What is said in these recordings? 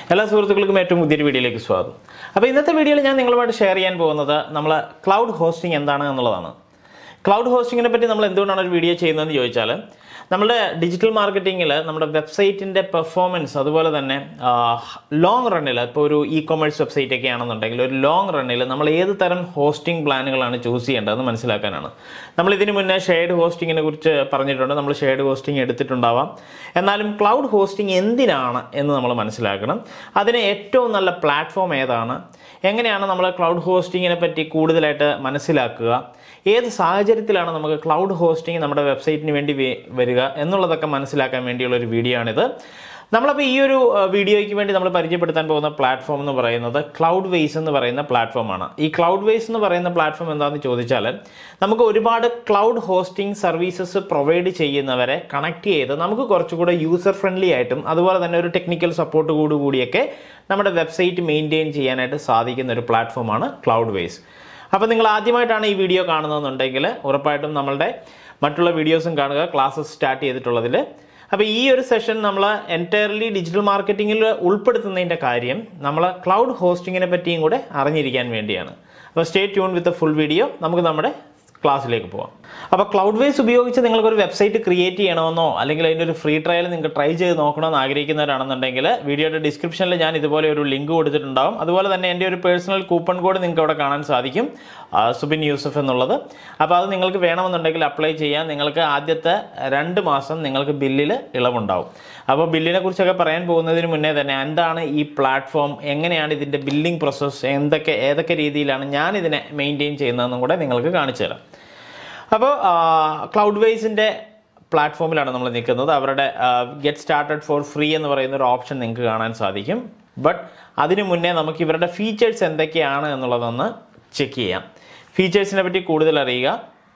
എല്ലാ സുഹൃത്തുക്കൾക്കും ഏറ്റവും പുതിയൊരു വീഡിയോയിലേക്ക് സ്വാഗതം അപ്പോൾ ഇന്നത്തെ വീഡിയോയിൽ ഞാൻ നിങ്ങളുമായിട്ട് ഷെയർ ചെയ്യാൻ പോകുന്നത് നമ്മൾ ക്ലൗഡ് ഹോസ്റ്റിംഗ് എന്താണ് എന്നുള്ളതാണ് ക്ലൗഡ് ഹോസ്റ്റിങ്ങിനെ പറ്റി നമ്മൾ എന്തുകൊണ്ടാണ് ഒരു വീഡിയോ ചെയ്യുന്നതെന്ന് ചോദിച്ചാൽ നമ്മുടെ ഡിജിറ്റൽ മാർക്കറ്റിങ്ങിൽ നമ്മുടെ വെബ്സൈറ്റിൻ്റെ പെർഫോമൻസ് അതുപോലെ തന്നെ ലോങ് റണ്ണിൽ ഇപ്പോൾ ഒരു ഇ കൊമേഴ്സ് വെബ്സൈറ്റ് ഒക്കെ ആണെന്നുണ്ടെങ്കിൽ ഒരു ലോങ് റണ്ണിൽ നമ്മൾ ഏത് തരം ഹോസ്റ്റിംഗ് പ്ലാനുകളാണ് ചൂസ് ചെയ്യേണ്ടതെന്ന് മനസ്സിലാക്കാനാണ് നമ്മൾ ഇതിന് മുന്നേ ഷെയർഡ് ഹോസ്റ്റിങ്ങിനെ കുറിച്ച് പറഞ്ഞിട്ടുണ്ട് നമ്മൾ ഷെയർഡ് ഹോസ്റ്റിംഗ് എടുത്തിട്ടുണ്ടാവാം എന്നാലും ക്ലൗഡ് ഹോസ്റ്റിംഗ് എന്തിനാണ് എന്ന് നമ്മൾ മനസ്സിലാക്കണം അതിന് ഏറ്റവും നല്ല പ്ലാറ്റ്ഫോം ഏതാണ് എങ്ങനെയാണ് നമ്മൾ ക്ലൗഡ് ഹോസ്റ്റിങ്ങിനെ പറ്റി കൂടുതലായിട്ട് മനസ്സിലാക്കുക ഏത് സാഹചര്യത്തിലാണ് നമുക്ക് ക്ലൗഡ് ഹോസ്റ്റിംഗ് നമ്മുടെ വെബ്സൈറ്റിന് വേണ്ടി വേ- വരിക എന്നുള്ളതൊക്കെ മനസ്സിലാക്കാൻ വേണ്ടിയുള്ള ഒരു വീഡിയോ ആണിത് നമ്മളപ്പോൾ ഈ ഒരു അഹ്, വീഡിയോയ്ക്ക് വേണ്ടി നമ്മൾ പരിചയപ്പെടുത്താൻ പോകുന്ന പ്ലാറ്റ്ഫോം എന്ന് പറയുന്നത് ക്ലൗഡ് വേസ് എന്ന് പറയുന്ന പ്ലാറ്റ്ഫോമാണ് ഈ ക്ലൗഡ് വേസ് എന്ന് പറയുന്ന പ്ലാറ്റ്ഫോം എന്താണെന്ന് ചോദിച്ചാൽ നമുക്ക് ഒരുപാട് ക്ലൗഡ് ഹോസ്റ്റിംഗ് സർവീസസ് പ്രൊവൈഡ് ചെയ്യുന്നവരെ കണക്ട് ചെയ്ത് നമുക്ക് കുറച്ചുകൂടെ യൂസർ ഫ്രണ്ട്ലി ആയിട്ടും അതുപോലെ തന്നെ ഒരു ടെക്നിക്കൽ സപ്പോർട്ട് കൂടിയൊക്കെ നമ്മുടെ വെബ്സൈറ്റ് മെയിൻറ്റെയിൻ ചെയ്യാനായിട്ട് സാധിക്കുന്ന ഒരു പ്ലാറ്റ്ഫോമാണ് ക്ലൗഡ് വേസ് അപ്പോൾ നിങ്ങൾ ആദ്യമായിട്ടാണ് ഈ വീഡിയോ കാണുന്നതെന്നുണ്ടെങ്കിൽ ഉറപ്പായിട്ടും നമ്മളുടെ മറ്റുള്ള വീഡിയോസും കാണുക ക്ലാസ്സസ് സ്റ്റാർട്ട് ചെയ്തിട്ടുള്ളതിൽ അപ്പോൾ ഈ ഒരു സെഷൻ നമ്മൾ എൻറ്റയർലി ഡിജിറ്റൽ മാർക്കറ്റിങ്ങിൽ ഉൾപ്പെടുത്തുന്നതിൻ്റെ കാര്യം നമ്മൾ ക്ലൗഡ് ഹോസ്റ്റിങ്ങിനെ പറ്റിയും കൂടെ അറിഞ്ഞിരിക്കാൻ വേണ്ടിയാണ് അപ്പോൾ stay tune with full video നമുക്ക് നമ്മുടെ ക്ലാസ്സിലേക്ക് പോവാം അപ്പോൾ ക്ലൗഡ് വേസ് ഉപയോഗിച്ച് നിങ്ങൾക്ക് ഒരു വെബ്സൈറ്റ് ക്രിയേറ്റ് ചെയ്യണമെന്നോ അല്ലെങ്കിൽ അതിൻ്റെ ഒരു ഫ്രീ ട്രയൽ നിങ്ങൾക്ക് ട്രൈ ചെയ്ത് നോക്കണമെന്ന് ആഗ്രഹിക്കുന്നവരാണെന്നുണ്ടെങ്കിൽ വീഡിയോയുടെ ഡിസ്ക്രിപ്ഷനിൽ ഞാൻ ഇതുപോലെ ഒരു ലിങ്ക് കൊടുത്തിട്ടുണ്ടാവും അതുപോലെ തന്നെ എൻ്റെ ഒരു പേഴ്സണൽ കൂപ്പൺ കോഡ് നിങ്ങൾക്ക് അവിടെ കാണാൻ സാധിക്കും ആ, സുബിൻ യൂസഫ് എന്നുള്ളത് അപ്പോൾ അത് നിങ്ങൾക്ക് വേണമെന്നുണ്ടെങ്കിൽ അപ്ലൈ ചെയ്യാൻ നിങ്ങൾക്ക് ആദ്യത്തെ രണ്ട് മാസം നിങ്ങൾക്ക് ബില്ലിൽ ഇളവുണ്ടാവും അപ്പോൾ ബില്ലിനെ കുറിച്ചൊക്കെ പറയാൻ പോകുന്നതിന് മുന്നേ തന്നെ എന്താണ് ഈ പ്ലാറ്റ്ഫോം എങ്ങനെയാണ് ഇതിൻ്റെ ബില്ലിംഗ് പ്രോസസ്സ് എന്തൊക്കെ ഏതൊക്കെ രീതിയിലാണ് ഞാൻ ഇതിനെ മെയിൻറ്റെയിൻ ചെയ്യുന്നതെന്നും കൂടെ നിങ്ങൾക്ക് കാണിച്ചു തരാം അപ്പോൾ ക്ലൗഡ് വേസിൻ്റെ പ്ലാറ്റ്ഫോമിലാണ് നമ്മൾ നിൽക്കുന്നത് അവരുടെ ഗെറ്റ് സ്റ്റാർട്ടഡ് ഫോർ ഫ്രീ എന്ന് പറയുന്ന ഒരു ഓപ്ഷൻ നിങ്ങൾക്ക് കാണാൻ സാധിക്കും ബട്ട് അതിനു മുന്നേ നമുക്ക് ഇവരുടെ ഫീച്ചേഴ്സ് എന്തൊക്കെയാണ് എന്നുള്ളതൊന്ന് ചെക്ക് ചെയ്യാം ഫീച്ചേഴ്സിനെ പറ്റി കൂടുതൽ അറിയുക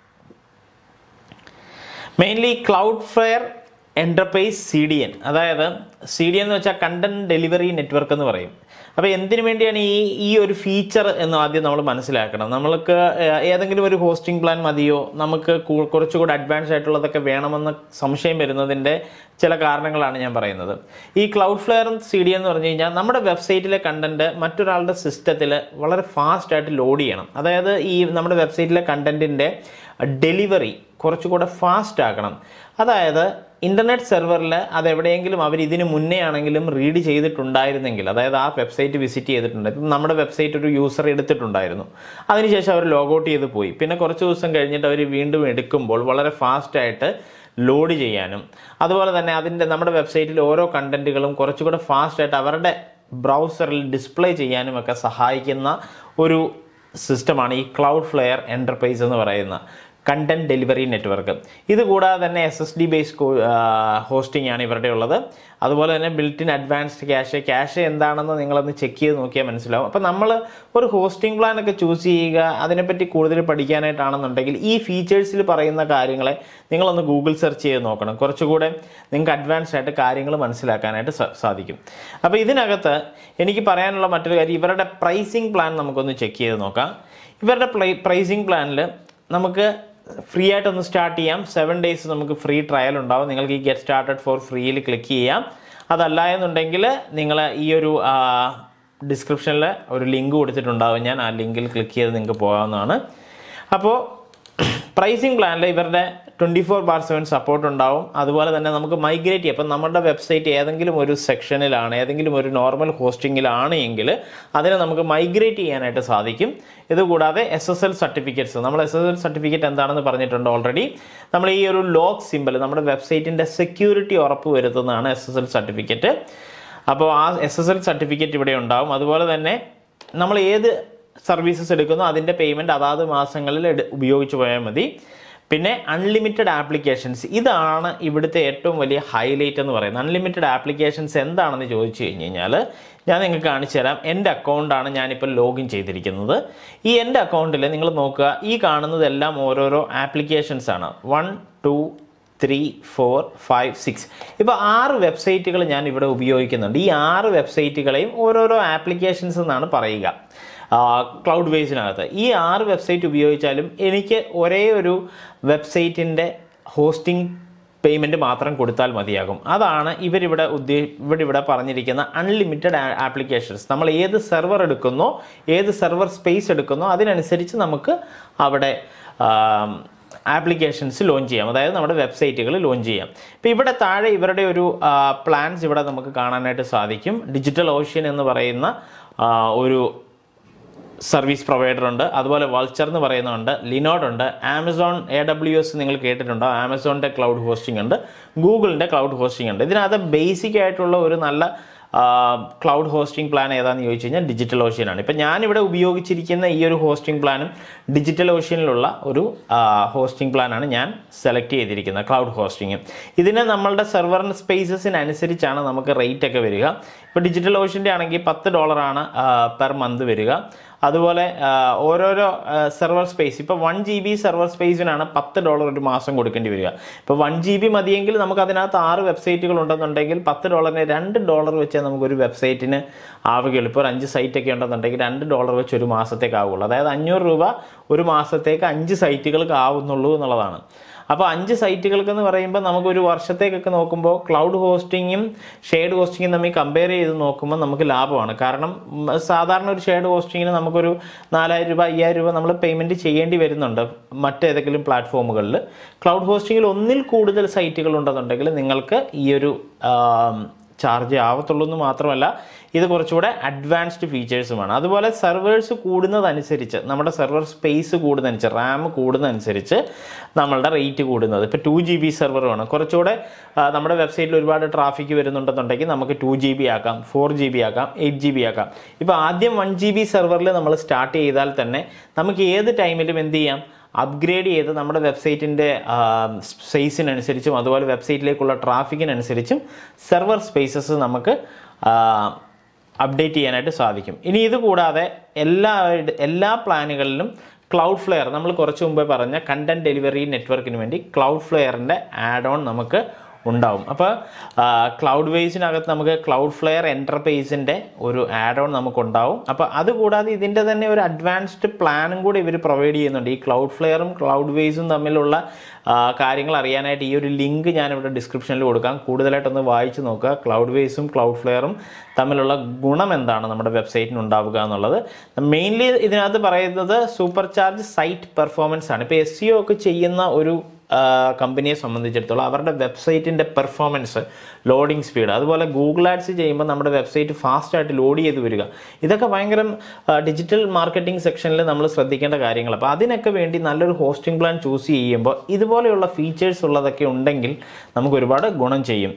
mainly Cloudflare enterprise C D N അതായത് സി ഡി എൻ എന്ന് വെച്ചാൽ കണ്ടന്റ് ഡെലിവറി നെറ്റ്വർക്ക് എന്ന് പറയും അപ്പോൾ എന്തിനു വേണ്ടിയാണ് ഈ ഈ ഒരു ഫീച്ചർ എന്ന് ആദ്യം നമ്മൾ മനസ്സിലാക്കണം നമ്മൾക്ക് ഏഹ്, ഏതെങ്കിലും ഒരു ഹോസ്റ്റിംഗ് പ്ലാൻ മതിയോ നമുക്ക് കൂ- കുറച്ചുകൂടി അഡ്വാൻസ് ആയിട്ടുള്ളതൊക്കെ വേണമെന്ന് സംശയം വരുന്നതിൻ്റെ ചില കാരണങ്ങളാണ് ഞാൻ പറയുന്നത് ഈ ക്ലൗഡ് ഫ്ലെയർ സി ഡി എന്ന് പറഞ്ഞു കഴിഞ്ഞാൽ നമ്മുടെ വെബ്സൈറ്റിലെ കണ്ടന്റ് മറ്റൊരാളുടെ സിസ്റ്റത്തിൽ വളരെ ഫാസ്റ്റ് ആയിട്ട് ലോഡ് ചെയ്യണം അതായത് ഈ നമ്മുടെ വെബ്സൈറ്റിലെ കണ്ടന്റിൻ്റെ ഡെലിവറി കുറച്ചുകൂടെ ഫാസ്റ്റ് ആക്കണം അതായത് ഇൻ്റർനെറ്റ് സെർവറിൽ അത് എവിടെയെങ്കിലും അവർ ഇതിന് മുന്നേ ആണെങ്കിലും റീഡ് ചെയ്തിട്ടുണ്ടായിരുന്നെങ്കിൽ അതായത് ആ വെബ്സൈറ്റ് വിസിറ്റ് ചെയ്തിട്ടുണ്ട് ഇപ്പം നമ്മുടെ വെബ്സൈറ്റ് ഒരു യൂസർ എടുത്തിട്ടുണ്ടായിരുന്നു അതിനുശേഷം അവർ ലോഗൗട്ട് ചെയ്ത് പോയി പിന്നെ കുറച്ച് ദിവസം കഴിഞ്ഞിട്ട് അവർ വീണ്ടും എടുക്കുമ്പോൾ വളരെ ഫാസ്റ്റായിട്ട് ലോഡ് ചെയ്യാനും അതുപോലെ തന്നെ അതിൻ്റെ നമ്മുടെ വെബ്സൈറ്റിൽ ഓരോ കണ്ടന്റുകളും കുറച്ചുകൂടെ ഫാസ്റ്റായിട്ട് അവരുടെ ബ്രൗസറിൽ ഡിസ്പ്ലേ ചെയ്യാനും ഒക്കെ സഹായിക്കുന്ന ഒരു സിസ്റ്റമാണ് ഈ ക്ലൗഡ് ഫ്ലെയർ എൻ്റർപ്രൈസ് എന്ന് പറയുന്ന കണ്ടന്റ് ഡെലിവറി നെറ്റ്വർക്ക് ഇത് കൂടാതെ തന്നെ S S D base hosting ആണ് ഇവരുടെ ഉള്ളത് അതുപോലെ തന്നെ built in advanced cache cache എന്താണെന്ന് നിങ്ങളൊന്ന് ചെക്ക് ചെയ്ത് നോക്കിയാൽ മനസ്സിലാവും അപ്പോൾ നമ്മൾ ഒരു ഹോസ്റ്റിംഗ് പ്ലാൻ ഒക്കെ ചൂസ് ചെയ്യുക അതിനെപ്പറ്റി കൂടുതൽ പഠിക്കാനായിട്ടാണെന്നുണ്ടെങ്കിൽ ഈ ഫീച്ചേഴ്സിൽ പറയുന്ന കാര്യങ്ങളെ നിങ്ങളൊന്ന് ഗൂഗിൾ സെർച്ച് ചെയ്ത് നോക്കണം കുറച്ചുകൂടെ നിങ്ങൾക്ക് അഡ്വാൻസ്ഡ് ആയിട്ട് കാര്യങ്ങൾ മനസ്സിലാക്കാനായിട്ട് സ- സാധിക്കും അപ്പോൾ ഇതിനകത്ത് എനിക്ക് പറയാനുള്ള മറ്റൊരു കാര്യം ഇവരുടെ പ്രൈസിങ് പ്ലാൻ നമുക്കൊന്ന് ചെക്ക് ചെയ്ത് നോക്കാം ഇവരുടെ പ്രൈസിങ് പ്ലാനിൽ നമുക്ക് ഫ്രീ ആയിട്ടൊന്ന് സ്റ്റാർട്ട് ചെയ്യാം സെവൻ ഡേയ്സ് നമുക്ക് ഫ്രീ ട്രയൽ ഉണ്ടാവും നിങ്ങൾക്ക് ഈ ഗെറ്റ് സ്റ്റാർട്ടഡ് ഫോർ ഫ്രീയിൽ ക്ലിക്ക് ചെയ്യാം അതല്ല എന്നുണ്ടെങ്കിൽ നിങ്ങൾ ഈ ഒരു ഡിസ്ക്രിപ്ഷനിൽ ഒരു ലിങ്ക് കൊടുത്തിട്ടുണ്ടാവും ഞാൻ ആ ലിങ്കിൽ ക്ലിക്ക് ചെയ്ത് നിങ്ങൾക്ക് പോകാവുന്നതാണ് അപ്പോൾ പ്രൈസിങ് പ്ലാനിൽ ഇവരുടെ twenty four bar seven support ഉണ്ടാവും അതുപോലെ തന്നെ നമുക്ക് മൈഗ്രേറ്റ് ചെയ്യാം അപ്പം നമ്മുടെ വെബ്സൈറ്റ് ഏതെങ്കിലും ഒരു സെക്ഷനിലാണ് ഏതെങ്കിലും ഒരു നോർമൽ ഹോസ്റ്റിങ്ങിലാണ് എങ്കിൽ അതിനെ നമുക്ക് മൈഗ്രേറ്റ് ചെയ്യാനായിട്ട് സാധിക്കും ഇതുകൂടാതെ എസ് എസ് എൽ സർട്ടിഫിക്കറ്റ്സ് നമ്മൾ എസ് എസ് എൽ സർട്ടിഫിക്കറ്റ് എന്താണെന്ന് പറഞ്ഞിട്ടുണ്ട് ഓൾറെഡി നമ്മൾ ഈ ഒരു ലോക്ക് സിമ്പിൾ നമ്മുടെ വെബ്സൈറ്റിൻ്റെ സെക്യൂരിറ്റി ഉറപ്പ് വരുത്തുന്നതാണ് എസ് എസ് എൽ സർട്ടിഫിക്കറ്റ് അപ്പോൾ ആ എസ് എസ് എൽ സർട്ടിഫിക്കറ്റ് ഇവിടെ ഉണ്ടാവും അതുപോലെ തന്നെ നമ്മൾ ഏത് സർവീസസ് എടുക്കുന്നോ അതിൻ്റെ പേയ്മെൻറ്റ് അതാത് മാസങ്ങളിൽ എടു- ഉപയോഗിച്ച് പോയാൽ മതി പിന്നെ അൺലിമിറ്റഡ് ആപ്ലിക്കേഷൻസ് ഇതാണ് ഇവിടുത്തെ ഏറ്റവും വലിയ ഹൈലൈറ്റ് എന്ന് പറയുന്നത് അൺലിമിറ്റഡ് ആപ്ലിക്കേഷൻസ് എന്താണെന്ന് ചോദിച്ചു കഴിഞ്ഞ് കഴിഞ്ഞാൽ ഞാൻ നിങ്ങൾക്ക് കാണിച്ചു തരാം എൻ്റെ അക്കൗണ്ടാണ് ഞാനിപ്പോൾ ലോഗിൻ ചെയ്തിരിക്കുന്നത് ഈ എൻ്റെ അക്കൗണ്ടിൽ നിങ്ങൾ നോക്കുക ഈ കാണുന്നതെല്ലാം ഓരോരോ ആപ്ലിക്കേഷൻസ് ആണ് one two three four five six ഇപ്പോൾ ആറ് വെബ്സൈറ്റുകൾ ഞാൻ ഇവിടെ ഉപയോഗിക്കുന്നുണ്ട് ഈ ആറ് വെബ്സൈറ്റുകളെയും ഓരോരോ ആപ്ലിക്കേഷൻസ് എന്നാണ് പറയുക ക്ലൗഡ് ബേസിനകത്ത് ഈ ആറ് വെബ്സൈറ്റ് ഉപയോഗിച്ചാലും എനിക്ക് ഒരേ ഒരു വെബ്സൈറ്റിൻ്റെ ഹോസ്റ്റിംഗ് പേയ്മെൻറ്റ് മാത്രം കൊടുത്താൽ മതിയാകും അതാണ് ഇവരിവിടെ ഉദ്ദേ ഇവിടെ ഇവിടെ പറഞ്ഞിരിക്കുന്ന അൺലിമിറ്റഡ് ആപ്ലിക്കേഷൻസ് നമ്മൾ ഏത് സെർവർ എടുക്കുന്നോ ഏത് സെർവർ സ്പേസ് എടുക്കുന്നോ അതിനനുസരിച്ച് നമുക്ക് അവിടെ ആപ്ലിക്കേഷൻസ് ലോഞ്ച് ചെയ്യാം അതായത് നമ്മുടെ വെബ്സൈറ്റുകൾ ലോഞ്ച് ചെയ്യാം ഇപ്പോൾ ഇവിടെ താഴെ ഇവരുടെ ഒരു പ്ലാൻസ് ഇവിടെ നമുക്ക് കാണാനായിട്ട് സാധിക്കും ഡിജിറ്റൽ ഓഷ്യൻ എന്ന് പറയുന്ന ആ, ഒരു സർവീസ് പ്രൊവൈഡർ ഉണ്ട് അതുപോലെ വൾച്ചർ എന്ന് പറയുന്നുണ്ട് ലിനോഡ് ഉണ്ട് ആമസോൺ എ ഡബ്ല്യു എസ് നിങ്ങൾ കേട്ടിട്ടുണ്ടോ ആമസോണിൻ്റെ ക്ലൗഡ് ഹോസ്റ്റിംഗ് ഉണ്ട് ഗൂഗിളിൻ്റെ ക്ലൗഡ് ഹോസ്റ്റിംഗ് ഉണ്ട് ഇതിനകത്ത് ബേസിക് ആയിട്ടുള്ള ഒരു നല്ല ക്ലൗഡ് ഹോസ്റ്റിംഗ് പ്ലാൻ ഏതാണെന്ന് ചോദിച്ചു കഴിഞ്ഞാൽ ഡിജിറ്റൽ ഓഷ്യനാണ് ഇപ്പം ഞാനിവിടെ ഉപയോഗിച്ചിരിക്കുന്ന ഈ ഒരു ഹോസ്റ്റിംഗ് പ്ലാനും ഡിജിറ്റൽ ഓഷ്യനിലുള്ള ഒരു ഹോസ്റ്റിംഗ് പ്ലാനാണ് ഞാൻ സെലക്ട് ചെയ്തിരിക്കുന്നത് ക്ലൗഡ് ഹോസ്റ്റിംഗ് ഇതിന് നമ്മളുടെ സെർവറിന് സ്പേസസിനനുസരിച്ചാണ് നമുക്ക് റേറ്റ് ഒക്കെ വരിക ഇപ്പോൾ ഡിജിറ്റൽ ഓഷ്യൻ്റെ ആണെങ്കിൽ പത്ത് ഡോളറാണ് പെർ മന്ത് വരിക അതുപോലെ ആ, ഓരോരോ സെർവർ സ്പേസ് ഇപ്പോൾ വൺ ജി ബി സെർവർ സ്പേസിനാണ് പത്ത് ഡോളർ ഒരു മാസം കൊടുക്കേണ്ടി വരിക ഇപ്പോൾ വൺ ജി ബി മതിയെങ്കിൽ നമുക്ക് അതിനകത്ത് ആറ് വെബ്സൈറ്റുകൾ ഉണ്ടെന്നുണ്ടെങ്കിൽ പത്ത് ഡോളറിന് രണ്ട് ഡോളർ വെച്ചേ നമുക്കൊരു വെബ്സൈറ്റിന് ആവുകയുള്ളൂ ഇപ്പോൾ ഒരു അഞ്ച് സൈറ്റൊക്കെ ഉണ്ടെന്നുണ്ടെങ്കിൽ രണ്ട് ഡോളർ വെച്ച് ഒരു മാസത്തേക്ക് ആവുള്ളൂ അതായത് അഞ്ഞൂറ് രൂപ ഒരു മാസത്തേക്ക് അഞ്ച് സൈറ്റുകൾക്ക് ആവുന്നുള്ളൂ എന്നുള്ളതാണ് അപ്പോൾ അഞ്ച് സൈറ്റുകൾക്ക് എന്ന് പറയുമ്പോൾ നമുക്ക് ഒരു വർഷത്തേക്കൊക്കെ നോക്കുമ്പോൾ ക്ലൗഡ് ഹോസ്റ്റിങ്ങും ഷെയ്ഡ് ഹോസ്റ്റിങ്ങും തമ്മിൽ കമ്പയർ ചെയ്ത് നോക്കുമ്പോൾ നമുക്ക് ലാഭമാണ് കാരണം ഉം, സാധാരണ ഒരു ഷെയ്ഡ് ഹോസ്റ്റിങ്ങിന് നമുക്കൊരു നാലായിരം രൂപ അയ്യായിരം രൂപ നമ്മൾ പേയ്മെൻറ്റ് ചെയ്യേണ്ടി വരുന്നുണ്ട് മറ്റേതെങ്കിലും പ്ലാറ്റ്ഫോമുകളിൽ ക്ലൗഡ് ഹോസ്റ്റിങ്ങിൽ ഒന്നിൽ കൂടുതൽ സൈറ്റുകൾ ഉണ്ടെന്നുണ്ടെങ്കിൽ നിങ്ങൾക്ക് ഈ ഒരു ചാർജ് ആവത്തുള്ളൂ എന്ന് മാത്രമല്ല ഇത് കുറച്ചുകൂടെ അഡ്വാൻസ്ഡ് ഫീച്ചേഴ്സുമാണ് അതുപോലെ സെർവേഴ്സ് കൂടുന്നതനുസരിച്ച് നമ്മുടെ സെർവർ സ്പേസ് കൂടുന്നതനുസരിച്ച് റാം കൂടുന്നതനുസരിച്ച് നമ്മളുടെ റേറ്റ് കൂടുന്നത് ഇപ്പോൾ ടു ജി ബി സെർവറുമാണ് കുറച്ചുകൂടെ ആ, നമ്മുടെ വെബ്സൈറ്റിൽ ഒരുപാട് ട്രാഫിക് വരുന്നുണ്ടെന്നുണ്ടെങ്കിൽ നമുക്ക് ടു ജി ബി ആക്കാം ഫോർ ജി ബി ആക്കാം എയ്റ്റ് ജി ബി ആക്കാം ഇപ്പോൾ ആദ്യം വൺ ജി ബി സെർവറിൽ നമ്മൾ സ്റ്റാർട്ട് ചെയ്താൽ തന്നെ നമുക്ക് ഏത് ടൈമിലും എന്ത് ചെയ്യാം അപ്ഗ്രേഡ് ചെയ്ത് നമ്മുടെ വെബ്സൈറ്റിൻ്റെ സ്പേസിനനുസരിച്ചും അതുപോലെ വെബ്സൈറ്റിലേക്കുള്ള ട്രാഫിക്കിനനുസരിച്ചും സെർവർ സ്പേസസ് നമുക്ക് അപ്ഡേറ്റ് ചെയ്യാനായിട്ട് സാധിക്കും ഇനി ഇത് കൂടാതെ എല്ലാ എല്ലാ പ്ലാനുകളിലും ക്ലൗഡ് ഫ്ലെയർ നമ്മൾ കുറച്ച് മുമ്പേ പറഞ്ഞ കണ്ടന്റ് ഡെലിവറി നെറ്റ്വർക്കിന് വേണ്ടി ക്ലൗഡ് ഫ്ലെയറിൻ്റെ ആഡ് ഓൺ നമുക്ക് ഉണ്ടാവും അപ്പോൾ ക്ലൗഡ് വേസിനകത്ത് നമുക്ക് ക്ലൗഡ് ഫ്ലെയർ എൻ്റർപ്രൈസിൻ്റെ ഒരു ആഡ് ഓൺ നമുക്കുണ്ടാവും അപ്പോൾ അതുകൂടാതെ ഇതിൻ്റെ തന്നെ ഒരു അഡ്വാൻസ്ഡ് പ്ലാനും കൂടി ഇവർ പ്രൊവൈഡ് ചെയ്യുന്നുണ്ട് ഈ ക്ലൗഡ് ഫ്ലെയറും ക്ലൗഡ് വേസും തമ്മിലുള്ള ആ, കാര്യങ്ങൾ അറിയാനായിട്ട് ഈ ഒരു ലിങ്ക് ഞാനിവിടെ ഡിസ്ക്രിപ്ഷനിൽ കൊടുക്കാം കൂടുതലായിട്ടൊന്ന് വായിച്ച് നോക്കുക ക്ലൗഡ് വേസും ക്ലൗഡ് ഫ്ലെയറും തമ്മിലുള്ള ഗുണം എന്താണ് നമ്മുടെ വെബ്സൈറ്റിന് ഉണ്ടാവുക എന്നുള്ളത് മെയിൻലി ഇതിനകത്ത് പറയുന്നത് സൂപ്പർ ചാർജ് സൈറ്റ് പെർഫോമൻസ് ആണ് ഇപ്പോൾ എസ് സി ഒക്കെ ചെയ്യുന്ന ഒരു ആ, കമ്പനിയെ സംബന്ധിച്ചിടത്തോളം അവരുടെ വെബ്സൈറ്റിൻ്റെ പെർഫോമൻസ് ലോഡിംഗ് സ്പീഡ് അതുപോലെ ഗൂഗിൾ ആഡ്സ് ചെയ്യുമ്പോൾ നമ്മുടെ വെബ്സൈറ്റ് ഫാസ്റ്റായിട്ട് ലോഡ് ചെയ്ത് വരിക ഇതൊക്കെ ഭയങ്കര ഡിജിറ്റൽ മാർക്കറ്റിംഗ് സെക്ഷനിൽ നമ്മൾ ശ്രദ്ധിക്കേണ്ട കാര്യങ്ങൾ അപ്പോൾ അതിനൊക്കെ വേണ്ടി നല്ലൊരു ഹോസ്റ്റിംഗ് പ്ലാൻ ചൂസ് ചെയ്യുമ്പോൾ ഇതുപോലെയുള്ള ഫീച്ചേഴ്സ് ഉള്ളതൊക്കെ ഉണ്ടെങ്കിൽ നമുക്ക് ഒരുപാട് ഗുണം ചെയ്യും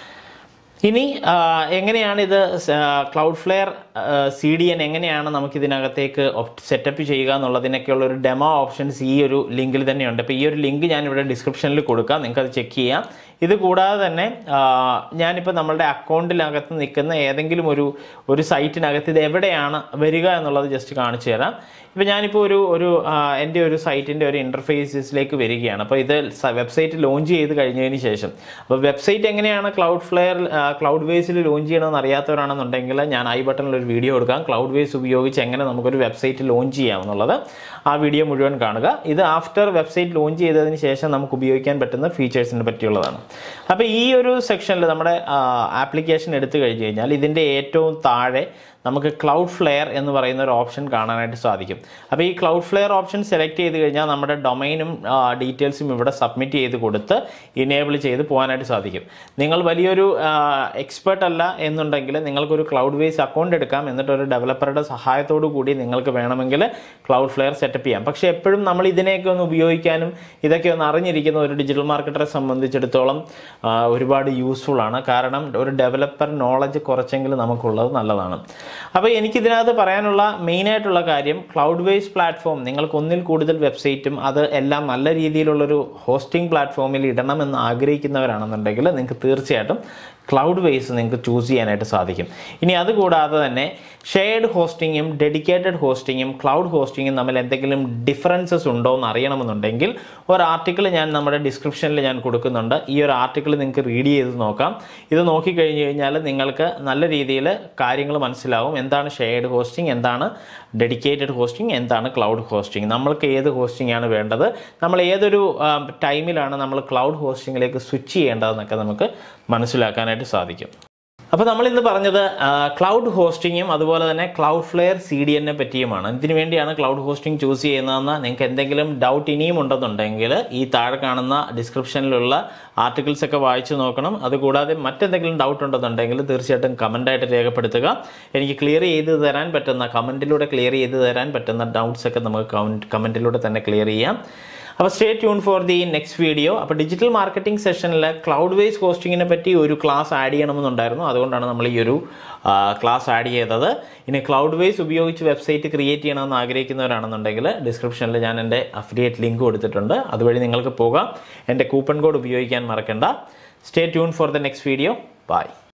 ഇനി ആ, എങ്ങനെയാണ് ഇത് Cloudflare C D N എങ്ങനെയാണ് നമുക്ക് ഇതിനകത്തേക്ക് സെറ്റപ്പ് ചെയ്യുക എന്നുള്ളതിനൊക്കെയുള്ള ഒരു ഡെമോ ഓപ്ഷൻസ് ഈ ഒരു ലിങ്കിൽ തന്നെയുണ്ട് അപ്പോൾ ഈ ഒരു ലിങ്ക് ഞാൻ ഇവിടെ ഡിസ്ക്രിപ്ഷനിൽ കൊടുക്കാം നിങ്ങൾക്ക് അത് ചെക്ക് ചെയ്യാം ഇത് കൂടാതെ തന്നെ ആ, ഞാനിപ്പോൾ നമ്മളുടെ അക്കൗണ്ടിനകത്ത് നിൽക്കുന്ന ഏതെങ്കിലും ഒരു ഒരു സൈറ്റിനകത്ത് ഇത് എവിടെയാണ് വരിക എന്നുള്ളത് ജസ്റ്റ് കാണിച്ചു തരാം ഇപ്പോൾ ഞാനിപ്പോൾ ഒരു ഒരു ആ, എൻ്റെ ഒരു സൈറ്റിൻ്റെ ഒരു ഇൻ്റർഫേസസിലേക്ക് വരികയാണ് അപ്പോൾ ഇത് വെബ്സൈറ്റ് ലോഞ്ച് ചെയ്ത് കഴിഞ്ഞതിന് ശേഷം അപ്പോൾ വെബ്സൈറ്റ് എങ്ങനെയാണ് ക്ലൗഡ് ഫ്ലെയർ ക്ലൗഡ് വേസിൽ ലോഞ്ച് ചെയ്യണമെന്ന് അറിയാത്തവരാണെന്നുണ്ടെങ്കിൽ ഞാൻ ഐ ബട്ടണിൽ ഒരു വീഡിയോ കൊടുക്കാം ക്ലൗഡ് വേസ് ഉപയോഗിച്ച് എങ്ങനെ നമുക്കൊരു വെബ്സൈറ്റ് ലോഞ്ച് ചെയ്യാമെന്നുള്ളത് ആ വീഡിയോ മുഴുവൻ കാണുക ഇത് ആഫ്റ്റർ വെബ്സൈറ്റ് ലോഞ്ച് ചെയ്തതിന് ശേഷം നമുക്ക് ഉപയോഗിക്കാൻ പറ്റുന്ന ഫീച്ചേഴ്സിനെ പറ്റിയുള്ളതാണ് അപ്പോൾ ഈ ഒരു സെക്ഷനിൽ നമ്മുടെ ആപ്ലിക്കേഷൻ എടുത്തു കഴിഞ്ഞ് കഴിഞ്ഞാൽ ഇതിൻ്റെ ഏറ്റവും താഴെ നമുക്ക് ക്ലൗഡ് ഫ്ലെയർ എന്ന് പറയുന്ന ഒരു ഓപ്ഷൻ കാണാനായിട്ട് സാധിക്കും അപ്പോൾ ഈ ക്ലൗഡ് ഫ്ലെയർ ഓപ്ഷൻ സെലക്ട് ചെയ്ത് കഴിഞ്ഞാൽ നമ്മുടെ ഡൊമൈനും ഡീറ്റെയിൽസും ഇവിടെ സബ്മിറ്റ് ചെയ്ത് കൊടുത്ത് ഇനേബിൾ ചെയ്ത് പോകാനായിട്ട് സാധിക്കും നിങ്ങൾ വലിയൊരു എക്സ്പേർട്ട് അല്ല എന്നുണ്ടെങ്കിൽ നിങ്ങൾക്കൊരു ക്ലൗഡ് ബേസ് അക്കൗണ്ട് എടുക്കാം എന്നിട്ട് ഒരു ഡെവലപ്പറുടെ സഹായത്തോടു കൂടി നിങ്ങൾക്ക് വേണമെങ്കിൽ ക്ലൗഡ് ഫ്ലെയർ സെറ്റപ്പ് ചെയ്യാം പക്ഷേ എപ്പോഴും നമ്മൾ ഇതിനെയൊക്കെ ഒന്ന് ഉപയോഗിക്കാനും ഇതൊക്കെ ഒന്ന് അറിഞ്ഞിരിക്കുന്ന ഒരു ഡിജിറ്റൽ മാർക്കറ്ററെ സംബന്ധിച്ചിടത്തോളം ആ, ഒരുപാട് യൂസ്ഫുൾ ആണ് കാരണം ഒരു ഡെവലപ്പർ നോളജ് കുറച്ചെങ്കിലും നമുക്കുള്ളത് നല്ലതാണ് അപ്പോൾ എനിക്കിതിനകത്ത് പറയാനുള്ള മെയിനായിട്ടുള്ള കാര്യം ക്ലൗഡ് ബേസ് പ്ലാറ്റ്ഫോം നിങ്ങൾക്ക് ഒന്നിൽ കൂടുതൽ വെബ്സൈറ്റും അത് എല്ലാം നല്ല രീതിയിലുള്ളൊരു ഹോസ്റ്റിംഗ് പ്ലാറ്റ്ഫോമിൽ ഇടണമെന്ന് ആഗ്രഹിക്കുന്നവരാണെന്നുണ്ടെങ്കിൽ നിങ്ങൾക്ക് തീർച്ചയായിട്ടും ക്ലൗഡ് ബേസ് നിങ്ങൾക്ക് ചൂസ് ചെയ്യാനായിട്ട് സാധിക്കും ഇനി അതുകൂടാതെ തന്നെ ഷെയർഡ് ഹോസ്റ്റിങ്ങും ഡെഡിക്കേറ്റഡ് ഹോസ്റ്റിങ്ങും ക്ലൗഡ് ഹോസ്റ്റിങ്ങും തമ്മിൽ എന്തെങ്കിലും ഡിഫറൻസസ് ഉണ്ടോ എന്ന് അറിയണമെന്നുണ്ടെങ്കിൽ ഒരു ആർട്ടിക്കിൾ ഞാൻ നമ്മുടെ ഡിസ്ക്രിപ്ഷനിൽ ഞാൻ കൊടുക്കുന്നുണ്ട് ഈ ഒരു ആർട്ടിക്കിൾ നിങ്ങൾക്ക് റീഡ് ചെയ്ത് നോക്കാം ഇത് നോക്കിക്കഴിഞ്ഞ് കഴിഞ്ഞാൽ നിങ്ങൾക്ക് നല്ല രീതിയിൽ കാര്യങ്ങൾ മനസ്സിലാവും എന്താണ് ഷെയർഡ് ഹോസ്റ്റിംഗ് എന്താണ് ഡെഡിക്കേറ്റഡ് ഹോസ്റ്റിംഗ് എന്താണ് ക്ലൗഡ് ഹോസ്റ്റിംഗ് നമ്മൾക്ക് ഏത് ഹോസ്റ്റിംഗ് ആണ് വേണ്ടത് നമ്മൾ ഏതൊരു ടൈമിലാണ് നമ്മൾ ക്ലൗഡ് ഹോസ്റ്റിങ്ങിലേക്ക് സ്വിച്ച് ചെയ്യേണ്ടതെന്നൊക്കെ നമുക്ക് മനസ്സിലാക്കാനായിട്ട് സാധിക്കും അപ്പോൾ നമ്മൾ ഇന്ന് പറഞ്ഞത് ക്ലൗഡ് ഹോസ്റ്റിങ്ങും അതുപോലെ തന്നെ ക്ലൗഡ് ഫ്ലെയർ സി ഡി എന്നെ പറ്റിയുമാണ് ഇതിനു വേണ്ടിയാണ് ക്ലൗഡ് ഹോസ്റ്റിംഗ് ചൂസ് ചെയ്യുന്നതെന്ന് നിങ്ങൾക്ക് എന്തെങ്കിലും ഡൗട്ട് ഇനിയും ഉണ്ടെന്നുണ്ടെങ്കിൽ ഈ താഴെ കാണുന്ന ഡിസ്ക്രിപ്ഷനിലുള്ള ആർട്ടിക്കിൾസ് ഒക്കെ വായിച്ചു നോക്കണം അതുകൂടാതെ മറ്റെന്തെങ്കിലും ഡൗട്ട് ഉണ്ടെന്നുണ്ടെങ്കിൽ തീർച്ചയായിട്ടും കമൻ്റായിട്ട് രേഖപ്പെടുത്തുക എനിക്ക് ക്ലിയർ ചെയ്ത് തരാൻ പറ്റുന്ന കമൻറ്റിലൂടെ ക്ലിയർ ചെയ്ത് തരാൻ പറ്റുന്ന ഡൗട്ട്സ് ഒക്കെ നമുക്ക് കമൻറ്റിലൂടെ തന്നെ ക്ലിയർ ചെയ്യാം അപ്പോൾ stay tune for the next video അപ്പോൾ ഡിജിറ്റൽ മാർക്കറ്റിംഗ് സെഷനിൽ ക്ലൗഡ് ബേസ് ഹോസ്റ്റിങ്ങിനെ പറ്റി ഒരു ക്ലാസ് ആഡ് ചെയ്യണമെന്നുണ്ടായിരുന്നു അതുകൊണ്ടാണ് നമ്മൾ ഈ ഒരു ക്ലാസ് ആഡ് ചെയ്തത് ഇനി ക്ലൗഡ് ബേസ് ഉപയോഗിച്ച് വെബ്സൈറ്റ് ക്രിയേറ്റ് ചെയ്യണമെന്ന് ആഗ്രഹിക്കുന്നവരാണെന്നുണ്ടെങ്കിൽ ഡിസ്ക്രിപ്ഷനിൽ ഞാൻ എൻ്റെ അഫിലിയേറ്റ് ലിങ്ക് കൊടുത്തിട്ടുണ്ട് അതുവഴി നിങ്ങൾക്ക് പോകാം എൻ്റെ കൂപ്പൺ കോഡ് ഉപയോഗിക്കാൻ മറക്കണ്ട stay tune for the next video by